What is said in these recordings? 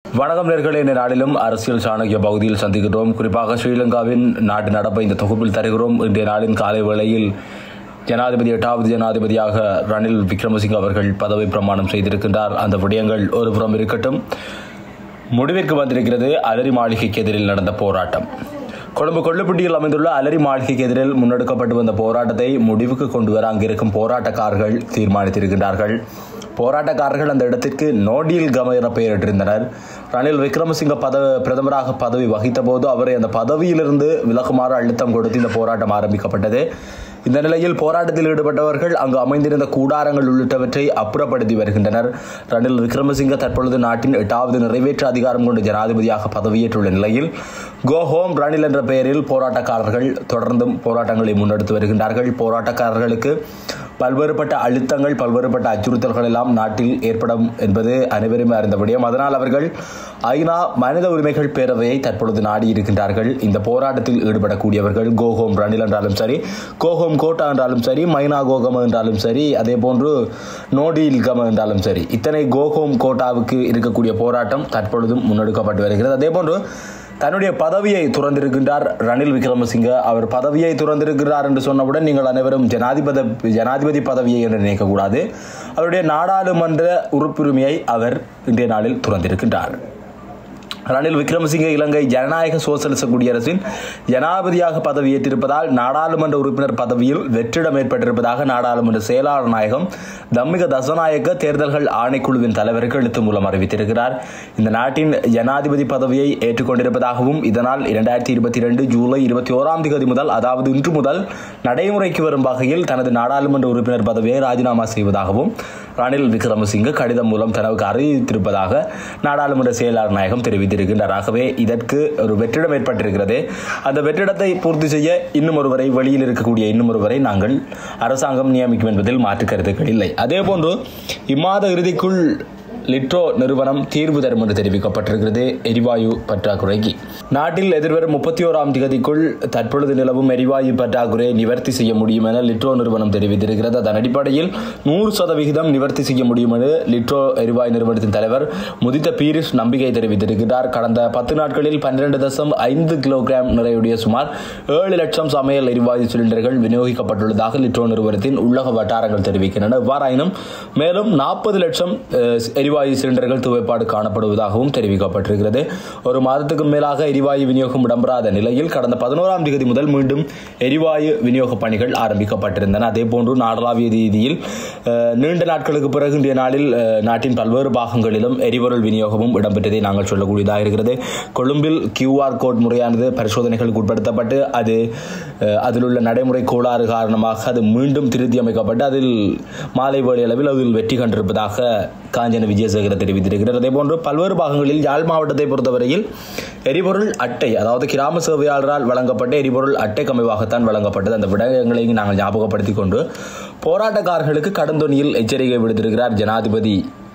வணக்கம் நேர்களே இந்த நாளிலும் அரசியல் சாணக்கிய பகுதியில் சந்திக்கிறோம் குறிப்பாக ஸ்ரீலங்காவின் நாட்டு நடப்பை இந்த தொகுப்பில் தருகிறோம் இன்றைய நாளின் காலை வேளையில் ஜனாதிபதி எட்டாவது ஜனாதிபதியாக ரணில் விக்ரமசிங்க அவர்கள் பதவி பிரமாணம் செய்திருக்கின்றார் அந்த விடயங்கள் ஒரு புறம் இருக்கட்டும் முடிவிற்கு வந்திருக்கிறது அலரி மாளிகைக்கு எதிரில் நடந்த போராட்டம் கொழும்பு கொள்ளுப்பட்டியில் அமைந்துள்ள அலரி மாளிகைக்கு எதிரில் முன்னெடுக்கப்பட்டு வந்த போராட்டத்தை முடிவுக்கு கொண்டு வர அங்கிருக்கும் போராட்டக்காரர்கள் தீர்மானித்திருக்கின்றார்கள் போராட்டக்காரர்கள் அந்த இடத்திற்கு நோடியில் கம என பெயரிட்டிருந்தனர் ரணில் விக்ரமசிங்க பத பிரதமராக பதவி வகித்த போது அவரை அந்த பதவியிலிருந்து விலகுமாறு அழுத்தம் கொடுத்து இந்த போராட்டம் ஆரம்பிக்கப்பட்டது இந்த நிலையில் போராட்டத்தில் ஈடுபட்டவர்கள் அங்கு அமைந்திருந்த கூடாரங்கள் உள்ளிட்டவற்றை அப்புறப்படுத்தி வருகின்றனர் ரணில் விக்ரமசிங்க தற்பொழுது நாட்டின் எட்டாவது நிறைவேற்று அதிகாரம் கொண்ட ஜனாதிபதியாக பதவியேற்றுள்ள நிலையில் கோ ஹோம் ரணில் என்ற பெயரில் போராட்டக்காரர்கள் தொடர்ந்தும் போராட்டங்களை முன்னெடுத்து வருகின்றார்கள் போராட்டக்காரர்களுக்கு பல்வேறுபட்ட அழுத்தங்கள் பல்வேறுபட்ட அச்சுறுத்தல்கள் எல்லாம் நாட்டில் ஏற்படும் என்பது அனைவருமே அறிந்த விடயம் அதனால் அவர்கள் ஐநா மனித உரிமைகள் பேரவையை தற்பொழுது நாடி இருக்கின்றார்கள் இந்த போராட்டத்தில் ஈடுபடக்கூடியவர்கள் கோஹோம் ரணில் என்றாலும் சரி கோஹோம் கோட்டா என்றாலும் சரி மைனா கோகம என்றாலும் சரி அதே போன்று நோடியில் கம என்றாலும் சரி இத்தனை கோஹோம் கோட்டாவுக்கு இருக்கக்கூடிய போராட்டம் தற்பொழுதும் முன்னெடுக்கப்பட்டு வருகிறது அதே போன்று தன்னுடைய பதவியை துறந்திருக்கின்றார் ரணில் விக்ரமசிங்க அவர் பதவியை துறந்திருக்கிறார் என்று சொன்னவுடன் நீங்கள் அனைவரும் ஜனாதிபதி ஜனாதிபதி பதவியை என்று நினைக்கக்கூடாது அவருடைய நாடாளுமன்ற உறுப்புரிமையை அவர் இன்றைய நாளில் துறந்திருக்கின்றார் ரணில் விக்ரமசிங்க இலங்கை ஜனநாயக சோசலிச குடியரசின் ஜனாதிபதியாக பதவியேற்றிருப்பதால் நாடாளுமன்ற உறுப்பினர் பதவியில் வெற்றிடம் ஏற்பட்டிருப்பதாக நாடாளுமன்ற செயலாளர் நாயகம் தம்மிக தசநாயக்க தேர்தல்கள் ஆணைக்குழுவின் தலைவருக்கு எழுத்து மூலம் அறிவித்திருக்கிறார் இந்த நாட்டின் ஜனாதிபதி பதவியை ஏற்றுக்கொண்டிருப்பதாகவும் இதனால் இரண்டாயிரத்தி இருபத்தி இரண்டு ஜூலை இருபத்தி ஓராம் தேதி முதல் அதாவது இன்று முதல் நடைமுறைக்கு வரும் வகையில் தனது நாடாளுமன்ற உறுப்பினர் பதவியை ராஜினாமா செய்வதாகவும் ரணில் விக்ரமசிங்க கடிதம் மூலம் தனக்கு அறிவித்திருப்பதாக நாடாளுமன்ற செயலாளர் நாயகம் தெரிவித்திருக்கின்றார் ஆகவே இதற்கு ஒரு வெற்றிடம் ஏற்பட்டிருக்கிறது அந்த வெற்றிடத்தை பூர்த்தி செய்ய இன்னும் ஒருவரை வெளியில் இருக்கக்கூடிய இன்னும் ஒருவரை நாங்கள் அரசாங்கம் நியமிக்கும் என்பதில் மாற்று கருத்துக்கள் இல்லை அதே போன்று இம்மாத இறுதிக்குள் லிட்ரோ நிறுவனம் தீர்வு தரும் என்று தெரிவிக்கப்பட்டிருக்கிறது எரிவாயு பற்றாக்குறைக்கு நாட்டில் எதிர்வரும் முப்பத்தி ஓராம் தேதிக்குள் தற்பொழுது நிலவும் எரிவாயு பற்றாக்குறையை நிவர்த்தி செய்ய முடியும் என லிட்ரோ நிறுவனம் தெரிவித்திருக்கிறது அதன் அடிப்படையில் நூறு சதவிகிதம் நிவர்த்தி செய்ய முடியும் என லிட்ரோ எரிவாயு நிறுவனத்தின் தலைவர் முதித்த பீரிஸ் நம்பிக்கை தெரிவித்திருக்கிறார் கடந்த பத்து நாட்களில் பன்னிரண்டு தசம் ஐந்து கிலோகிராம் நிறையுடைய சுமார் ஏழு லட்சம் சமையல் எரிவாயு சிலிண்டர்கள் விநியோகிக்கப்பட்டுள்ளதாக லிட்ரோ நிறுவனத்தின் உள்ளக வட்டாரங்கள் தெரிவிக்கின்றன இவ்வாறாயினும் மேலும் நாற்பது லட்சம் எரிவாயு சிலிண்டர்கள் துவைப்பாடு காணப்படுவதாகவும் தெரிவிக்கப்பட்டிருக்கிறது ஒரு மாதத்துக்கு மேலாக எரிவாயு விநியோகம் இடம்பெறாத நிலையில் கடந்த பதினோராம் தேதி முதல் மீண்டும் எரிவாயு விநியோக பணிகள் ஆரம்பிக்கப்பட்டிருந்தன அதே போன்று நாடளாவிய ரீதியில் நீண்ட நாட்களுக்கு பிறகு இன்றைய நாளில் நாட்டின் பல்வேறு பாகங்களிலும் எரிபொருள் விநியோகமும் இடம்பெற்றதை நாங்கள் சொல்லக்கூடியதாக இருக்கிறது கொழும்பில் கியூஆர் கோட் முறையானது பரிசோதனைகளுக்கு உட்படுத்தப்பட்டு அது அதில் உள்ள நடைமுறை கோளாறு காரணமாக அது மீண்டும் திருத்தி அமைக்கப்பட்டு அதில் மாலை வேலை அளவில் அதில் வெற்றி கண்டிருப்பதாக காஞ்சன விஜயசேகர தெரிவித்திருக்கிறார் அதே போன்று பல்வேறு பாகங்களில் யாழ் மாவட்டத்தை பொறுத்தவரையில் எரிபொருள் அட்டை அதாவது கிராம சேவையாளரால் வழங்கப்பட்ட எரிபொருள் அட்டை கமைவாகத்தான் வழங்கப்பட்டது அந்த விடயங்களையும் நாங்கள் ஞாபகப்படுத்திக் கொண்டு போராட்டக்காரர்களுக்கு கடந்தொனியில் எச்சரிக்கை விடுத்திருக்கிறார் ஜனாதிபதி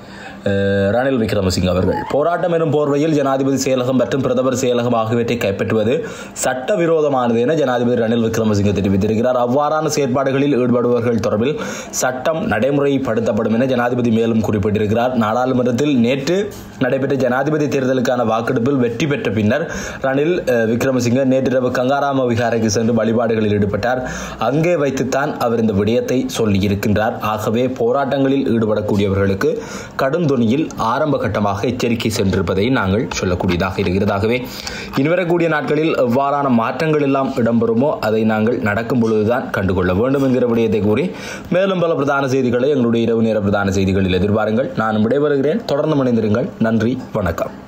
ரணில் விக்ரமசிங்க அவர்கள் போராட்டம் எனும் போர்வையில் ஜனாதிபதி செயலகம் மற்றும் பிரதமர் செயலகம் ஆகியவற்றை கைப்பற்றுவது சட்டவிரோதமானது என ஜனாதிபதி ரணில் விக்ரமசிங்க தெரிவித்திருக்கிறார் அவ்வாறான செயற்பாடுகளில் ஈடுபடுபவர்கள் தொடர்பில் சட்டம் நடைமுறைப்படுத்தப்படும் என ஜனாதிபதி மேலும் குறிப்பிட்டிருக்கிறார் நாடாளுமன்றத்தில் நேற்று நடைபெற்ற ஜனாதிபதி தேர்தலுக்கான வாக்கெடுப்பில் வெற்றி பெற்ற பின்னர் ரணில் விக்ரமசிங்க நேற்றிரவு கங்காராம விகாரைக்கு சென்று வழிபாடுகளில் ஈடுபட்டார் அங்கே வைத்துத்தான் அவர் இந்த விடயத்தை சொல்லியிருக்கின்றார் ஆகவே போராட்டங்களில் ஈடுபடக்கூடியவர்களுக்கு கடும் துணியில் ஆரம்ப கட்டமாக எச்சரிக்கை சென்றிருப்பதை நாங்கள் சொல்லக்கூடியதாக இருக்கிறதாகவே இனிவரக்கூடிய நாட்களில் எவ்வாறான மாற்றங்கள் எல்லாம் இடம்பெறுமோ அதை நாங்கள் நடக்கும் பொழுதுதான் கண்டுகொள்ள வேண்டும் என்கிற விடயத்தை கூறி மேலும் பல பிரதான செய்திகளை எங்களுடைய இரவு நேர பிரதான செய்திகளில் எதிர்பாருங்கள் நான் விடைபெறுகிறேன் தொடர்ந்து மணிந்திருங்கள் நன்றி வணக்கம்